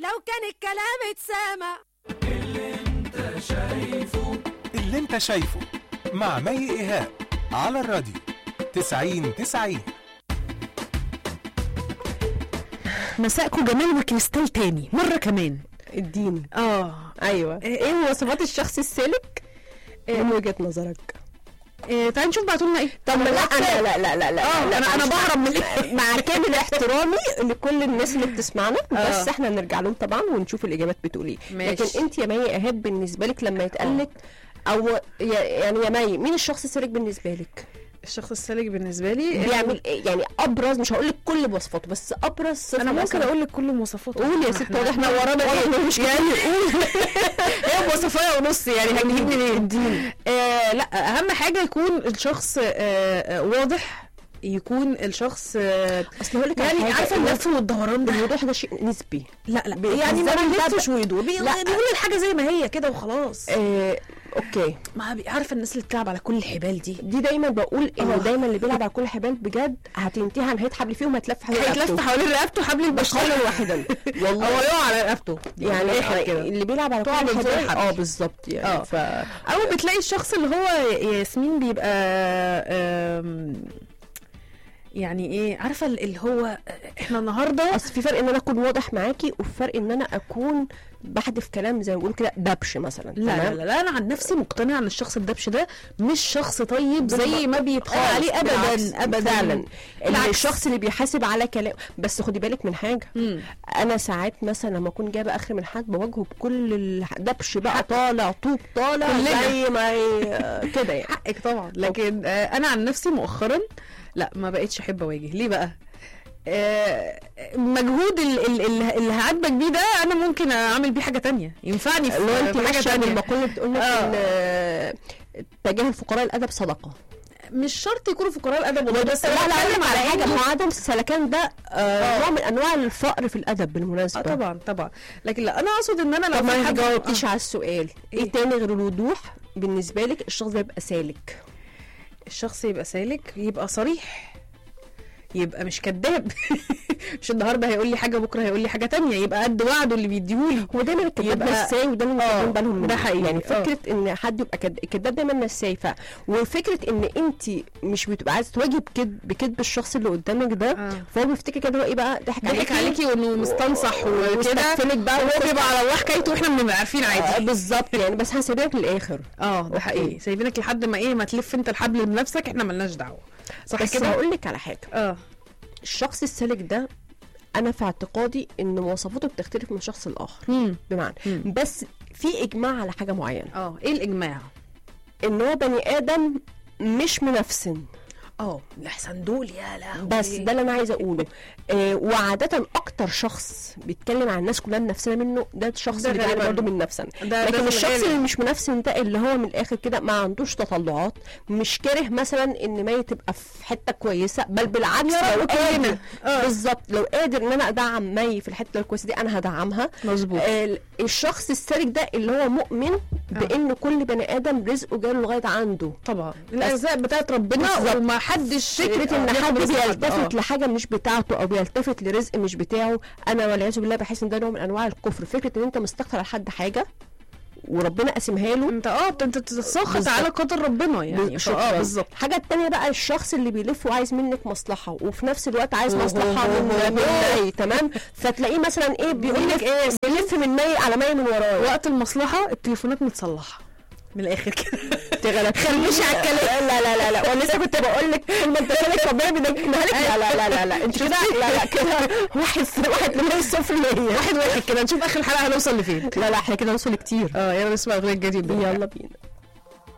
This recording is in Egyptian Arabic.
لو كان الكلام اتسامع اللي انت شايفه مع مي ايهاب على الراديو 90 90 مساءكم جمال وكريستال تاني مرة كمان اديني اه ايوه ايه مواصفات الشخص السالك من وجهة نظرك إيه تعالي نشوف بعتوا لنا ايه طب لا انا لا لا لا لا اه لا، انا انا معلش. بهرب من ال- مع كامل احترامي لكل الناس اللي بتسمعنا بس احنا نرجع لهم طبعا ونشوف الاجابات بتقول ايه ماشي. لكن انت يا مي ايهاب بالنسبه لك لما يتقال لك او يا- يعني يا مي مين الشخص السالك بالنسبه لك الشخص السالك بالنسبة لي بيعمل ايه يعني ابرز مش هقول لك كل مواصفاته بس ابرز صفه انا ممكن مثلاً. اقول لك كل مواصفاته قول يا ست واضح احنا ورانا ايه مش يعني قول هي مواصفايه ونص يعني هنجيب منين آه لا اهم حاجه يكون الشخص آه آه واضح يكون الشخص آه اصل هقول لك على يعني حاجة، عارفه الوضوح- اللف والدوران ده الوضوح ده شيء نسبي لا لا بي- يعني ما بالزمن ده بيلفش ويدور بي- لا. بيقول الحاجه زي ما هي كده وخلاص آه، اوكي ما بي- عارفه الناس اللي بتلعب على كل الحبال دي دي دايما بقول آه. انه دايما اللي بيلعب على كل حبال بجد هتنتهي عن هيت حبل فيهم هتلف حوالين هيتلف رقبته. حوالين رقبته حبل البشره قولا واحدا هو والله يقع على رقبته يعني الآخر كده اللي بيلعب على كل تقع من فوق الحبال الحبل. اه بالظبط يعني اه. ف او بتلاقي الشخص اللي هو ياسمين بيبقى آم، يعني ايه عارفه اللي هو احنا النهارده اصل في فرق ان انا اكون واضح معاكي وفي فرق ان انا اكون بحذف كلام زي ما بيقولوا كده دبش مثلا لا لا, تمام؟ لا لا انا عن نفسي مقتنعه ان الشخص الدبش ده مش شخص طيب زي بالظبط. ما بيتقال خالص، عليه بالعكس، ابدا ابدا فعلا اللي بالعكس. الشخص اللي بيحاسب على كلام بس خدي بالك من حاجه مم. انا ساعات مثلا لما اكون جايبه اخر من حد بواجهه بكل الدبش بقى طالع طوب طالع كلنا. زي ما ي- كده يعني حقك طبعا لكن آه انا عن نفسي مؤخرا لا ما بقتش احب اواجه ليه بقى آه مجهود ال- ال- ال- اللي هعاتبك بيه ده انا ممكن اعمل بيه حاجه تانية ينفعني في لو انت في حاجه ماشيه تانية بالمقوله اللي بتقول لك آه. ان آه، تجاهل فقراء الادب صدقه مش شرط يكونوا فقراء الادب والله بس لا أنا لا بتكلم اقول على حاجه عنده- ما هو عدم السلكان ده آه، نوع من انواع الفقر في الادب بالمناسبه اه طبعا طبعا لكن لا انا اقصد ان انا لو طب في ما حد جاوبتيش على السؤال ايه إيه؟ تاني غير الوضوح بالنسبه لك الشخص ده يبقى سالك الشخص يبقى سالك يبقى صريح يبقى مش كذاب مش النهارده هيقول لي حاجه بكره هيقول لي حاجه تانية يبقى قد وعده اللي بيديهولي هو دايما الكذاب يبقى- نساي وده اللي آه، واخدين بالهم منه ده حقيقي، يعني آه. فكره ان حد يبقى كد... الكذاب دايما نساي ف وفكره ان انت مش بتبقى عايزه تواجهي بكذب بكذب الشخص اللي قدامك ده آه. فهو بيفتكر كده هو ايه بقى ضحك ضحك عليكي وانه مستنصح وكده واستغفلك بقى وهو بيبقى على الله حكايته واحنا بنبقى عارفين آه، عادي بالظبط يعني بس هسيبك للاخر اه ده أوكي. حقيقي سايبينك لحد ما ايه ما تلف انت الحبل بنفسك احنا ملناش دعوه صح بس كده هقول لك على حاجه اه الشخص السالك ده انا في اعتقادي ان مواصفاته بتختلف من شخص لاخر مم. بمعنى مم. بس في اجماع على حاجه معينه اه ايه الاجماع ان هو بني ادم مش منافسن اه الاحسن دول يا لهوي بس ده اللي انا عايزه اقوله آه وعاده اكتر شخص بيتكلم عن الناس كلها منافسه منه ده الشخص ده اللي بيعاني غالباً. برضه من نفسا ده- ده لكن في الشخص الغالب. اللي مش منافسن ده اللي هو من الاخر كده ما عندوش تطلعات مش كاره مثلا ان مي تبقى في حته كويسه بل بالعكس يا لو رب قادر كلنا. آه. بالظبط لو قادر ان انا ادعم مي في الحته الكويسه دي انا هدعمها مظبوط آه، الشخص السالك ده اللي هو مؤمن بان كل بني ادم رزقه جاله لغايه عنده طبعا الارزاق بتاعت ربنا بالظبط. وما حدش فكره ان آه، حد بياخد رزق بيلتفت آه. لحاجه مش بتاعته او بيلتفت لرزق مش بتاعه انا والعياذ بالله بحس ان ده نوع من انواع الكفر فكره ان انت مستكتر على حد حاجه وربنا قاسمها له انت اه انت تتسخط بالظبط. على قدر ربنا يعني شكراً. اه بالظبط الحاجه التانية بقى الشخص اللي بيلف وعايز منك مصلحه وفي نفس الوقت عايز أوه، مصلحه أوه، من أوه، من أوه. مي تمام فتلاقيه مثلا ايه بيقول بيقول لك لك ايه بيلف من مي على مي من وراه وقت المصلحه التليفونات متصلحه من الاخر كده تغلط خليش على الكلام لا لا لا لا وانا لسه كنت بقول لك ما انت مالك ربنا بينجمها لك لا لا لا لا لا انت كده لا لا كده واحد واحد من الصفر ليا واحد واحد كده نشوف اخر الحلقه هنوصل لفين لا لا احنا كده نوصل كتير اه يلا نسمع اغنيه جديد يلا بينا